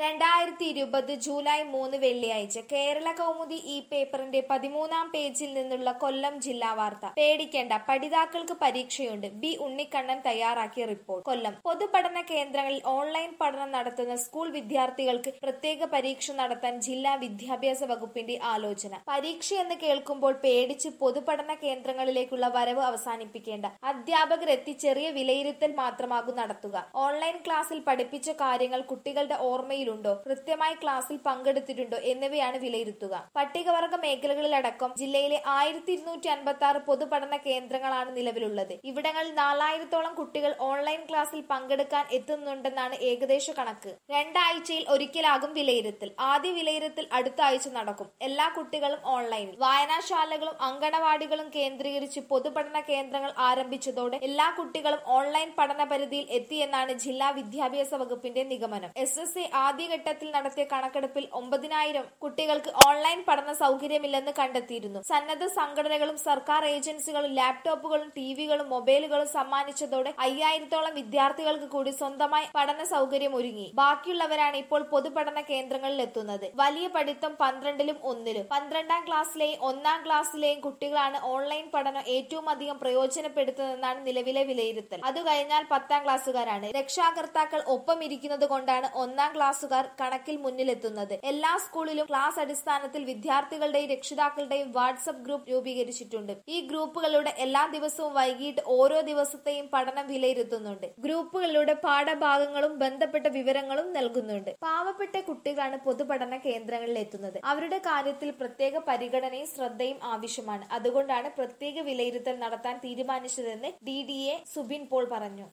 രണ്ടായിരത്തി ഇരുപത് ജൂലൈ മൂന്ന് വെള്ളിയാഴ്ച കേരള കൗമുദി ഈ പേപ്പറിന്റെ പതിമൂന്നാം പേജിൽ നിന്നുള്ള കൊല്ലം ജില്ലാ വാർത്ത പേടിക്കേണ്ട പഠിതാക്കൾക്ക് പരീക്ഷയുണ്ട് ബി ഉണ്ണിക്കണ്ണൻ തയ്യാറാക്കിയ റിപ്പോർട്ട് കൊല്ലം പൊതുപഠന കേന്ദ്രങ്ങളിൽ ഓൺലൈൻ പഠനം നടത്തുന്ന സ്കൂൾ വിദ്യാർത്ഥികൾക്ക് പ്രത്യേക പരീക്ഷ നടത്താൻ ജില്ലാ വിദ്യാഭ്യാസ വകുപ്പിന്റെ ആലോചന പരീക്ഷയെന്ന് കേൾക്കുമ്പോൾ പേടിച്ച് പൊതുപഠന കേന്ദ്രങ്ങളിലേക്കുള്ള വരവ് അവസാനിപ്പിക്കേണ്ട അധ്യാപകരെത്തി ചെറിയ വിലയിരുത്തൽ മാത്രമാകും നടത്തുക ഓൺലൈൻ ക്ലാസ്സിൽ പഠിപ്പിച്ച കാര്യങ്ങൾ കുട്ടികളുടെ ഓർമ്മയിലുണ്ടോ കൃത്യമായി ക്ലാസ്സിൽ പങ്കെടുത്തിട്ടുണ്ടോ എന്നിവയാണ് വിലയിരുത്തുക പട്ടികവർഗ മേഖലകളിലടക്കം ജില്ലയിലെ ആയിരത്തി ഇരുന്നൂറ്റി അൻപത്തി ആറ് പൊതുപഠന കേന്ദ്രങ്ങളാണ് നിലവിലുള്ളത് ഇവിടങ്ങളിൽ നാലായിരത്തോളം കുട്ടികൾ ഓൺലൈൻ ക്ലാസ്സിൽ പങ്കെടുക്കാൻ എത്തുന്നുണ്ടെന്നാണ് ഏകദേശ കണക്ക് രണ്ടാഴ്ചയിൽ ഒരിക്കലാകും വിലയിരുത്തൽ ആദ്യ വിലയിരുത്തൽ അടുത്ത ആഴ്ച നടക്കും എല്ലാ കുട്ടികളും ഓൺലൈനിൽ വായനാശാലകളും അങ്കണവാടികളും കേന്ദ്രീകരിച്ച് പൊതുപഠന കേന്ദ്രങ്ങൾ ആരംഭിച്ചതോടെ എല്ലാ കുട്ടികളും ഓൺലൈൻ പഠന പരിധിയിൽ എത്തിയെന്നാണ് ജില്ലാ വിദ്യാഭ്യാസ വകുപ്പിന്റെ നിഗമനം എസ് എസ് എ ആദ്യഘട്ടത്തിൽ നടത്തിയ കണക്കെടുപ്പിൽ ഒമ്പതിനായിരം കുട്ടികൾക്ക് ഓൺലൈൻ പഠന സൗകര്യമില്ലെന്ന് കണ്ടെത്തിയിരുന്നു സന്നദ്ധ സംഘടനകളും സർക്കാർ ഏജൻസികളും ലാപ്ടോപ്പുകളും ടിവികളും മൊബൈലുകളും സമ്മാനിച്ചതോടെ അയ്യായിരത്തോളം വിദ്യാർത്ഥികൾക്ക് കൂടി സ്വന്തമായി പഠന സൗകര്യം ഒരുങ്ങി ബാക്കിയുള്ളവരാണ് ഇപ്പോൾ പൊതുപഠന കേന്ദ്രങ്ങളിൽ എത്തുന്നത് വലിയ പഠിത്തം പന്ത്രണ്ടിലും ഒന്നിലും പന്ത്രണ്ടാം ക്ലാസ്സിലെയും ഒന്നാം ക്ലാസ്സിലെയും കുട്ടികളാണ് ഓൺലൈൻ പഠനം ഏറ്റവും അധികം പ്രയോജനപ്പെടുത്തുന്നതെന്നാണ് നിലവിലെ വിലയിരുത്തൽ അത് കഴിഞ്ഞാൽ പത്താം ക്ലാസ്സുകാരാണ് രക്ഷാകർത്താക്കൾ ഒപ്പം ഇരിക്കുന്നത് കൊണ്ടാണ് ഒന്നാം ക്ലാസ്സുകാർ കണക്കിൽ മുന്നിലെത്തുന്നത് എല്ലാ സ്കൂളിലും ക്ലാസ് അടിസ്ഥാനത്തിൽ വിദ്യാർത്ഥികളുടെയും രക്ഷിതാക്കളുടെയും വാട്സപ്പ് ഗ്രൂപ്പ് രൂപീകരിച്ചിട്ടുണ്ട് ഈ ഗ്രൂപ്പുകളുടെ എല്ലാ ദിവസവും വൈകിട്ട് ഓരോ ദിവസത്തെയും പഠനം വിലയിരുത്തുന്നുണ്ട് ഗ്രൂപ്പുകളിലൂടെ പാഠഭാഗങ്ങളും ബന്ധപ്പെട്ട വിവരങ്ങളും നൽകുന്നുണ്ട് പാവപ്പെട്ട കുട്ടികളാണ് പൊതുപഠന കേന്ദ്രങ്ങളിൽ എത്തുന്നത് അവരുടെ കാര്യത്തിൽ പ്രത്യേക പരിഗണനയും ശ്രദ്ധയും ആവശ്യമാണ് അതുകൊണ്ടാണ് പ്രത്യേക വിലയിരുത്തൽ നടത്താൻ തീരുമാനിച്ചതെന്ന് D D A Subin Paul പറഞ്ഞു